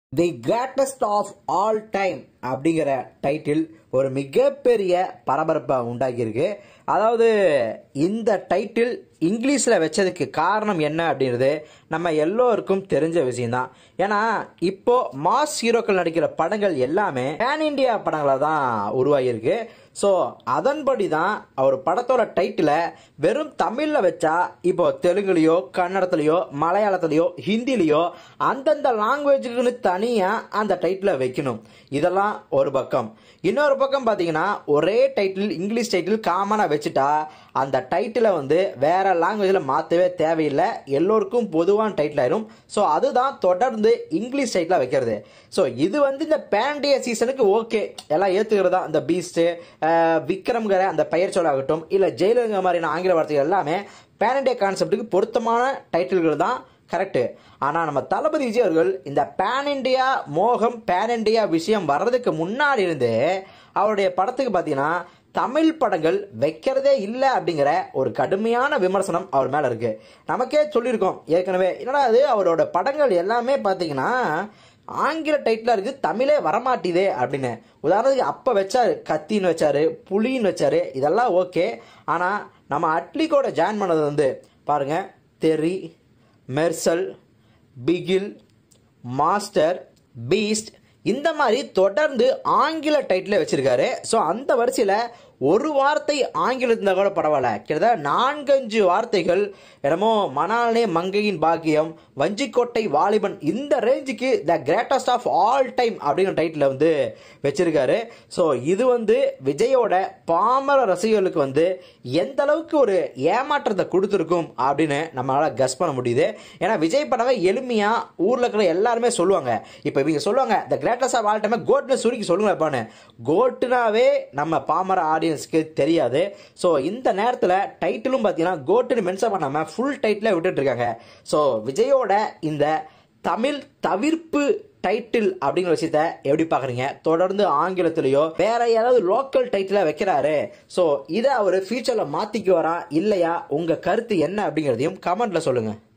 the greatest of all time அப்படிங்கிற title ஒரு மிகப்பெரிய பரபரப்பை உண்டாக்கியிருக்கு அதாவது இந்த டைட்டில் இங்கிலீஷில் வச்சதுக்கு காரணம் என்ன அப்படின்றது நம்ம எல்லோருக்கும் தெரிஞ்ச விஷயம்தான் ஏன்னா இப்போ மாஸ் ஹீரோக்கள் நடிக்கிற படங்கள் எல்லாமே பேன் இண்டியா படங்களாக தான் உருவாகியிருக்கு ஸோ அதன்படி தான் அவர் படத்தோட டைட்டிலை வெறும் தமிழில் வச்சா இப்போ தெலுங்குலையோ கன்னடத்துலையோ மலையாளத்துலையோ ஹிந்திலேயோ அந்தந்த லாங்குவேஜுக்குன்னு தனியாக அந்த டைட்டிலை வைக்கணும் இதெல்லாம் ஒரு பக்கம் இன்னொரு பக்கம் பார்த்தீங்கன்னா ஒரே டைட்டில் இங்கிலீஷ் டைட்டில் காமனாக வச்சுட்டா அந்த டைட்டிலை வந்து வேற லாங்குவேஜில் மாற்றவே தேவையில்லை எல்லோருக்கும் பொதுவான டைட்டில் ஆயிரும் ஸோ அதுதான் தொடர்ந்து இங்கிலீஷ் டைட்டிலாக வைக்கிறது ஸோ இது வந்து இந்த பேண்டிய சீசனுக்கு ஓகே எல்லாம் ஏற்றுக்கிறதா இந்த பீஸ்ட்டு விக்ரம்ங்கிற அந்த பெயர் சொல்லாகட்டும் இல்லை ஜெயிலருங்க மாதிரியான ஆங்கில வார்த்தைகள் எல்லாமே பேன் இண்டியா கான்செப்ட்டுக்கு பொருத்தமான டைட்டில்கள் தான் கரெக்டு ஆனால் நம்ம தளபதி விஜய் அவர்கள் இந்த பேன் இண்டியா மோகம் பேன் இண்டியா விஷயம் வர்றதுக்கு முன்னாடி இருந்து அவருடைய படத்துக்கு பார்த்தீங்கன்னா தமிழ் படங்கள் வைக்கிறதே இல்லை அப்படிங்கிற ஒரு கடுமையான விமர்சனம் அவர் மேலே இருக்கு நமக்கே சொல்லியிருக்கோம் ஏற்கனவே என்னடா அது அவரோட படங்கள் எல்லாமே பார்த்தீங்கன்னா ஆங்கில டைட்டிலாக இருக்குது தமிழே வரமாட்டேதே அப்படின்னு உதாரணத்துக்கு அப்போ வச்சாரு கத்தின்னு வச்சாரு புலின்னு வச்சாரு இதெல்லாம் ஓகே ஆனால் நம்ம அட்லிக்கோட ஜாயின் பண்ணது வந்து பாருங்க தெரி மெர்சல் பிகில் மாஸ்டர் பீஸ்ட் இந்த மாதிரி தொடர்ந்து ஆங்கில டைட்டில் வச்சிருக்காரு ஸோ அந்த வரிசையில் ஒரு வார்த்தை ஆங்கிலத்தில் இருந்தால் கூட பரவாயில்ல கிட்டத்தட்ட நான்கஞ்சு வார்த்தைகள் என்னமோ மணாலனே மங்கையின் பாக்கியம் வஞ்சிக்கோட்டை வாலிபன் இந்த ரேஞ்சுக்கு the greatest of all time அப்படிங்கிற டைட்டில் வந்து வச்சிருக்காரு ஸோ இது வந்து விஜயோட பாமர ரசிகர்களுக்கு வந்து எந்த அளவுக்கு ஒரு ஏமாற்றத்தை கொடுத்துருக்கும் அப்படின்னு நம்மளால கஸ் பண்ண முடியுது ஏன்னா விஜய் படமே எளிமையாக ஊரில் இருக்கிற எல்லாருமே சொல்லுவாங்க இப்போ இவங்க சொல்லுவாங்க the greatest of all time கோட்னு சுருக்கி சொல்லுங்க பான்னு கோட்டுனாவே நம்ம பாமர ஆடியன்ஸ்க்கு தெரியாது ஸோ இந்த நேரத்தில் டைட்டிலும் பார்த்தீங்கன்னா கோட்டுன்னு மென்ஷன் பண்ணாமல் ஃபுல் டைட்டில் விட்டுட்டு இருக்காங்க ஸோ விஜயோட இந்த தமிழ் தவிர்ப்பு டைட்டில் அப்படிங்கிற விஷயத்த எப்படி பார்க்குறீங்க தொடர்ந்து ஆங்கிலத்திலேயோ வேற யாராவது லோக்கல் டைட்டிலாக வைக்கிறாரு ஸோ இதை அவர் ஃபியூச்சரில் மாற்றிக்குவாரா இல்லையா உங்கள் கருத்து என்ன அப்படிங்கிறதையும் கமெண்ட்டில் சொல்லுங்கள்